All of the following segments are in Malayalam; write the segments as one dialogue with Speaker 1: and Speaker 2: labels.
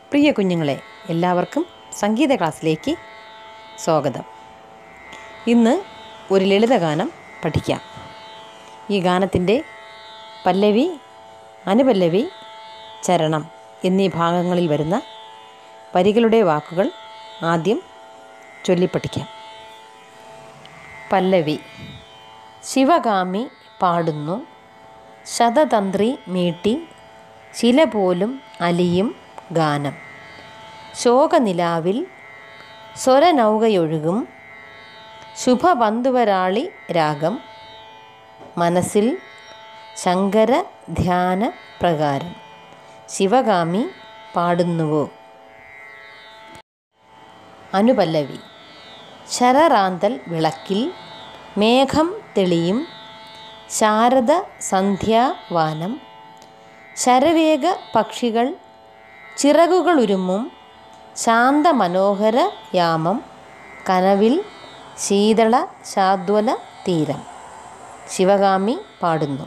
Speaker 1: പ്രിയ കുഞ്ഞുങ്ങളെ എല്ലാവർക്കും സംഗീത ക്ലാസ്സിലേക്ക് സ്വാഗതം ഇന്ന് ഒരു ലളിതഗാനം പഠിക്കാം ഈ ഗാനത്തിൻ്റെ പല്ലവി അനുപല്ലവി ചരണം എന്നീ ഭാഗങ്ങളിൽ വരുന്ന വരികളുടെ വാക്കുകൾ ആദ്യം ചൊല്ലിപ്പഠിക്കാം പല്ലവി ശിവകാമി പാടുന്നു ശതതന്ത്രി മീട്ടി ശില പോലും അലിയും ഗാനം ശോകനിലാവിൽ സ്വരനൗകയൊഴുകും ശുഭബന്ധുവരാളി രാഗം മനസ്സിൽ ശങ്കര ധ്യാന പ്രകാരം ശിവകാമി പാടുന്നുവോ അനുപല്ലവി ശരറാന്തൽ വിളക്കിൽ മേഘം തെളിയും ശാരദ സന്ധ്യാവാനം ശരവേഗ പക്ഷികൾ ചിറകുകളുരുമ്മും ശാന്തമനോഹര യാമം കനവിൽ ശീതള ശാദ്വല തീരം ശിവകാമി പാടുന്നു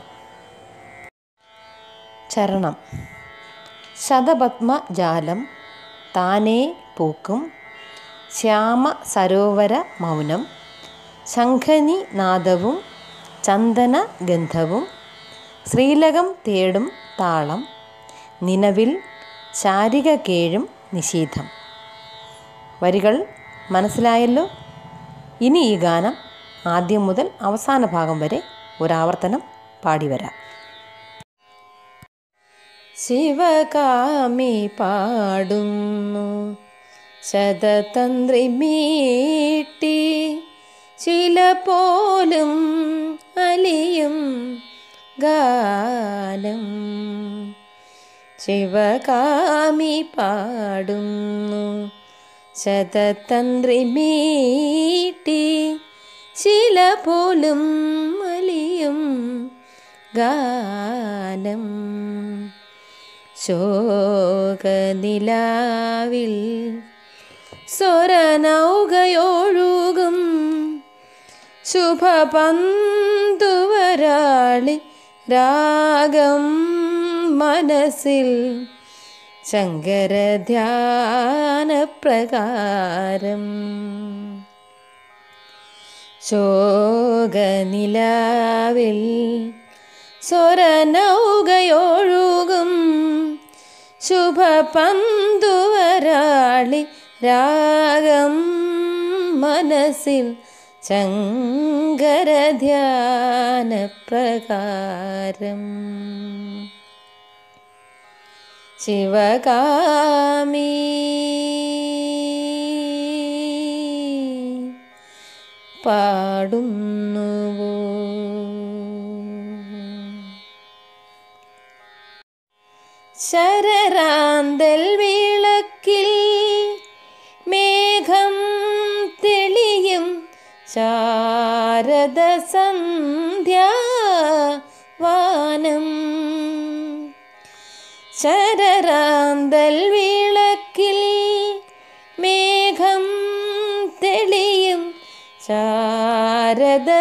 Speaker 1: ചരണം ശതപത്മജാലം താനേ പൂക്കും ശ്യാമ സരോവര മൗനം ശംഖനി നാദവും ചന്ദന ഗന്ധവും ശ്രീലകം തേടും താളം നിലവിൽ ശാരിക കേഴും നിഷീധം വരികൾ മനസ്സിലായല്ലോ ഇനി ഈ ഗാനം ആദ്യം മുതൽ അവസാന ഭാഗം വരെ ഒരാവർത്തനം പാടിവരാം ശിവകാമി പാടുന്നു ശതതന്ത്രി മീട്ടി ചില പോലും അലിയും ഗാനം ശിവകാമി പാടുന്നു ശതതന്ത്രി മീട്ടി ചില പോലും അലിയും ഗാനം ശോകനിലാവിൽ സ്വരനൗകയൊഴുകും ശുഭപന്തുവരാളി രാഗം മനസ്സിൽ ശങ്കരധ്യാനപ്രകാരം ശോകനിലാവിൽ സ്വരനൗകയൊഴുകും ശുഭപന്തുവരാളി രാഗം മനസ്സിൽ ശങ്കരധ്യാനപ്രകാരം ശിവകാമി പാടുന്നുവോ ശരറാന്തൽ വിളക്കിൽ മേഘം തെളിയും ശാരദ സന്ധ്യാവാനം ശരറാന്തൽ വിളക്കിൽ മേഘം തെളിയും ശാരദ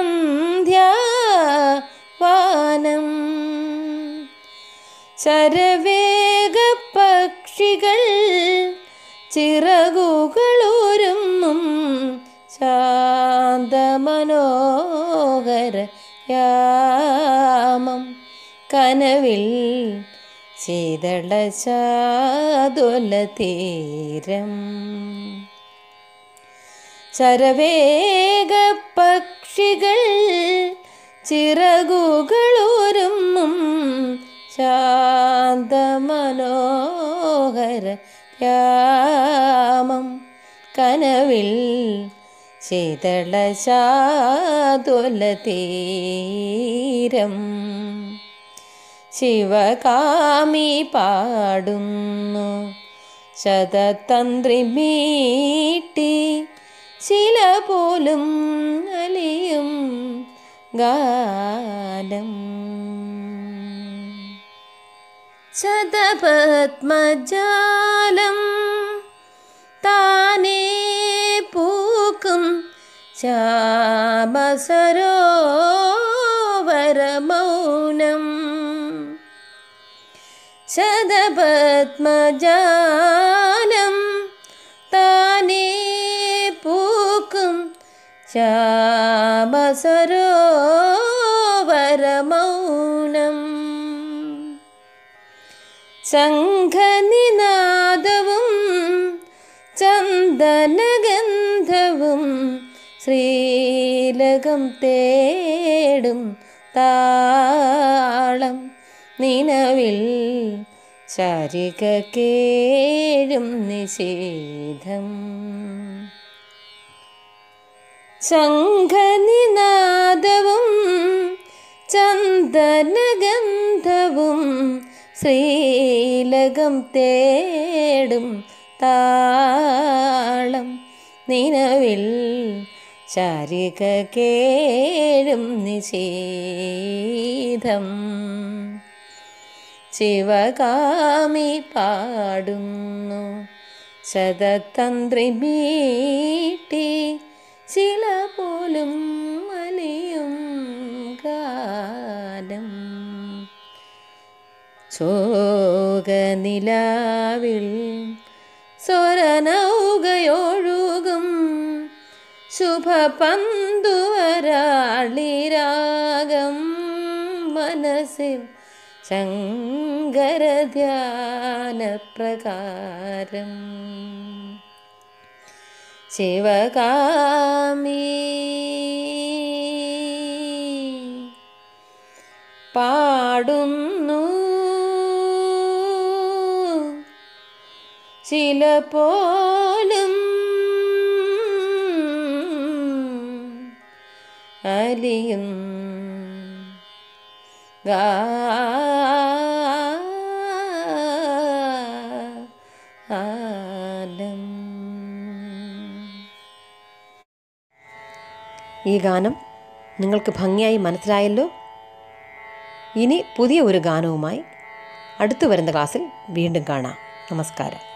Speaker 1: സന്ധ്യാവാനം ശരവേഗ പക്ഷികൾ ചിറകുകളൂരുമ്മും ശാന്തമനോഹര യാമം കനവിൽ ശീതള ശാതുല തീരം ശരവേഗ പക്ഷികൾ ചിറകുകളൂരുമ്മും ശാന്തമനോഹര യാമം കനവിൽ ശീതള ശാതുല തീരം ശിവകാമി പാടുന്നു ശതതന്ത്രി മീട്ടി ശില പോലും അലിയും ഗാനം ശതപത്മജാലം താനേ പൂക്കും ശ്യാമസരോവരമൗനം ശതപത്മജാലം ശ്യാമസരോവരമൗനം ശംഖനിനാദവും ചന്ദനഗന്ധവും ശ്രീലകം തേടും താളം നിലവിൽ ചരിക കേഴും നിഷേധം ശംഖനിനാദവും ചന്ദനഗന്ധവും ശ്രീലകം തേടും താളം നിലവിൽ ചാരിക കേഴും നിഷേധം ശിവകാമി പാടുന്നു ശതതന്ത്രി മീട്ടി ശില പോലും അലിയും ഗാനം ശോകനിലാവിൽ സ്വരനൗകയൊഴുകും ശുഭപന്തുവരാളിരാഗം മനസ്സിൽ ശങ്കരധ്യാനപ്രകാരം ശിവകാമി പാടുന്നു ചില പോലും അലിയും ഗാനം
Speaker 2: ഈ ഗാനം നിങ്ങൾക്ക് ഭംഗിയായി മനസ്സിലായല്ലോ ഇനി പുതിയ ഒരു ഗാനവുമായി അടുത്തു വരുന്ന ക്ലാസ്സിൽ വീണ്ടും കാണാം നമസ്കാരം